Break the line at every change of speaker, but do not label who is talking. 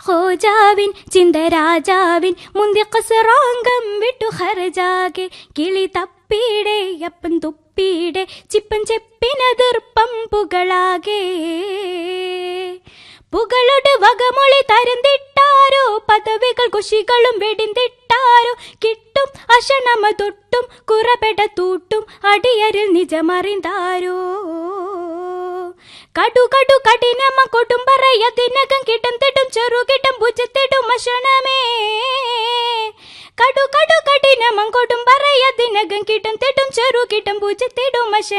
ഹോജാവിൻ ചിന്തരാജാവിൻ മുന്തി കസറാങ്കം വിട്ടു ഹർജാകെ കിളി തപ്പീടെ അപ്പൻ തുപ്പീടെ ചിപ്പൻ ചെപ്പിനതിർപ്പം പുകളാകെ പുകളൊട് വകമൊളി തരുന്നിട്ടാരോ പദവികൾ കുശികളും വെടിന്തിട്ടാരോ കിട്ടും അശനമ തൊട്ടും കുറപെട തൂട്ടും അടിയരിൽ നിജമറിന്താരോ കടു കടു കഠിനമ കൊടും പറയതിനകം കിട്ടും തിട്ടും ചെറുകിട്ടും ഭുജത്തിടും അശനമേ കടു കടു കഠിനമം കൊടും പറയതിനകം കിട്ടും തിട്ടും ചെറുകിട്ടും ഭുജത്തിടും അശ